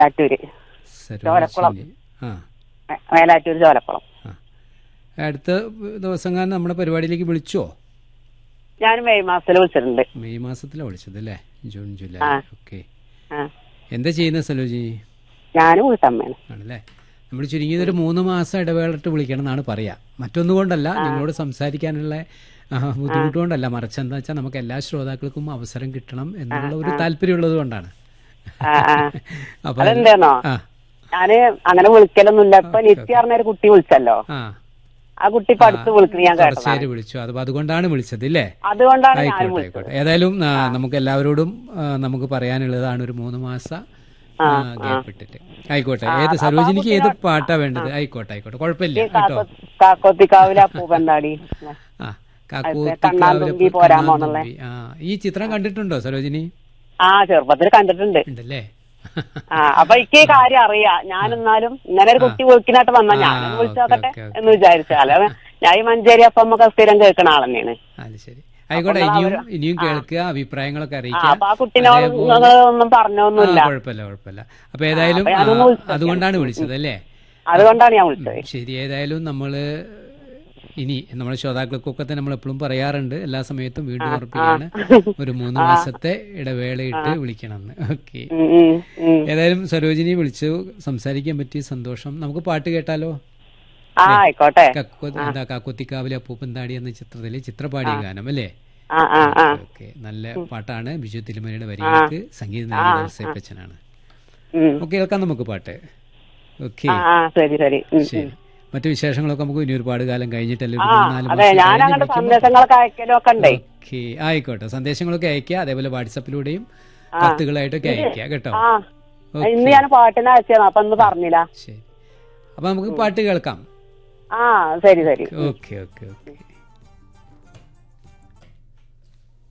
മേലാറ്റൂര് ചോലക്കുളം. സരോജിനി ആ മേ- മേലാറ്റൂര് ചോലക്കുളം ആ അടുത്ത ദിവസം കാണാൻ നമ്മുടെ പരിപാടിയിലേക്ക് വിളിച്ചോ ഞാൻ മെയ് മാസത്തിൽ വിളിച്ചിട്ടുണ്ട് മെയ് മാസത്തിലാണ് വിളിച്ചത് അല്ലേ ജൂൺ ജൂലൈ ആ. ഓക്കെ ആ എന്താ ചെയ്യുന്നത് സരോജിനി ഞാനും വീട്ടമ്മയാണ് ആണല്ലേ നമ്മൾ ചുരുങ്ങിയത് ഒരു മൂന്ന് മാസം ഇടവേളിട്ട് വിളിക്കണം എന്നാണ് പറയാ മറ്റൊന്നുകൊണ്ടല്ല നിങ്ങളോട് സംസാരിക്കാനുള്ള ആ, ബുദ്ധിമുട്ട് കൊണ്ടല്ല മറിച്ച് എന്താ വെച്ചാൽ നമുക്ക് എല്ലാ ശ്രോതാക്കൾക്കും അവസരം കിട്ടണം എന്നുള്ള ഒരു താല്പര്യമുള്ളത് കൊണ്ടാണ് ആ ആ അപ്പൊ അതെന്താണോ ആ ഞാന് അങ്ങനെ വിളിക്കലൊന്നുമില്ല ഇപ്പൊ നിത്യ പറഞ്ഞ ഒരു കുട്ടി വിളിച്ചല്ലോ ആ ആ കുട്ടി ഇപ്പൊ അടുത്ത് വിളിക്കുന്നത് ഞാൻ കേട്ടതാണ് കുറച്ചേര് വിളിച്ചു അത് അതുകൊണ്ടാണ് വിളിച്ചത് ഇല്ലേ അതുകൊണ്ടാണ് ഞാൻ ആയിക്കോട്ടെ വിളിച്ചത് ആയിക്കോട്ടെ ഏതായാലും ആ, നമുക്ക് എല്ലാവരോടും ആ, നമുക്ക് പറയാനുള്ളതാണ് ഒരു മൂന്ന് മാസ ഗ്യാപ്പ് ഇട്ടിട്ട് ആയിക്കോട്ടെ ഏത് സരോജിനിക്ക് ഏത് പാട്ടാ വേണ്ടത് ആയിക്കോട്ടെ ആയിക്കോട്ടെ കുഴപ്പമില്ല കേട്ടോ കാക്കോത്തിക്കാവിലെ അപ്പൂപ്പന്താടി ആ കണ്ണാന്തുമ്പി കാക്കൂത്തിക്കാവിലെ പോരാമോ എന്നുള്ള. കണ്ണാന്തുമ്പി. ആ ഈ ചിത്രം കണ്ടിട്ടുണ്ടോ സരോജിനി ആ ചെറുപ്പത്തിൽ കണ്ടിട്ടുണ്ട് ഉണ്ടല്ലേ ആ അപ്പൊ എനിക്ക് ഈ കാര്യം അറിയാം ഞാൻ എന്നാലും ഇങ്ങനെ ഒരു കുട്ടി വിളിക്കാനായിട്ട് വന്നാ ഞാൻ ആ, വിളിച്ചു ഓക്കേ, നോക്കട്ടെ ഓക്കേ, ഓക്കേ. എന്ന് വിചാരിച്ചു അല്ല ഞാൻ ഈ മഞ്ചേരി അപ്പം നമുക്ക് സ്ഥിരം കേൾക്കണ ആളെന്നെയാണ് അത് ശരി ആയിക്കോട്ടെ ഇനിയും ഇനിയും കേൾക്കുക അഭിപ്രായങ്ങളൊക്കെ ആ അറിയിക്കുക അപ്പൊ ആ കുട്ടിനോട് നിങ്ങൾ ഒന്നും പറഞ്ഞൊന്നുമില്ല ആ, കുഴപ്പമില്ല കുഴപ്പമില്ല അപ്പൊ ഏതായാലും അപ്പൊ ഞാനൊന്ന് ആ, വിളിച്ചു അതുകൊണ്ടാണ് വിളിച്ചത് അല്ലേ അതുകൊണ്ടാണ് ഞാൻ വിളിച്ചത് ശരി ഏതായാലും നമ്മള് ഇനി നമ്മുടെ ശ്രോതാക്കൾക്കൊക്കെ തന്നെ നമ്മൾ എപ്പോഴും പറയാറുണ്ട് എല്ലാ സമയത്തും വീണ്ടും ഉറപ്പിക്കുകയാണ് ഒരു മൂന്ന് മാസത്തെ ഇടവേളയിട്ട് വിളിക്കണമെന്ന് ഓക്കെ ഉം, ഉം, ഉം. ഏതായാലും സരോജിനി വിളിച്ചു സംസാരിക്കാൻ പറ്റിയ സന്തോഷം നമുക്ക് പാട്ട് കേട്ടാലോ ആ ആയിക്കോട്ടെ കക്കോ എന്താ കാക്കൊത്തിക്കാവിലെ അപ്പൂപ്പന്താടി എന്ന ചിത്രത്തിലെ ചിത്രപാടിയ ഗാനം അല്ലേ ആ ആ ആ ഓക്കെ നല്ല പാട്ടാണ് ബിജു തിരുമലയുടെ വരികൾക്ക് സംഗീതം നൽകിയ ഔസേപ്പച്ചനാണ് ഉം. ഓക്കെ കേൾക്കാം നമുക്ക് പാട്ട് ഓക്കെ ആ ആ ശരി ശരി ഉം, ഉം. ശരി മറ്റു വിശേഷങ്ങളൊക്കെ നമുക്ക് ഇനി ഒരുപാട് കാലം കഴിഞ്ഞിട്ടല്ലേ ഒരു ആ മൂന്ന് നാല് അതെ മാസം ഞാൻ കഴിഞ്ഞ് അങ്ങോട്ട് വിളിക്കുമ്പോൾ- സന്ദേശങ്ങളൊക്കെ അയക്കലും ഒക്കെ ഉണ്ടേ ഓക്കെ ആയിക്കോട്ടെ സന്ദേശങ്ങളൊക്കെ അയക്കുക അതേപോലെ വാട്സപ്പിലൂടെയും കത്തുകളായിട്ടൊക്കെ അയക്കുക കേട്ടോ ആ ഇന്ന് ഞാൻ പാട്ടിന് അയച്ചതാണ് അപ്പൊ ഒന്ന് പറഞ്ഞില്ല ശരി അപ്പൊ നമുക്ക് പാട്ട് കേൾക്കാം ആ ശരി ശരി ഓക്കെ ഓക്കെ ഓക്കെ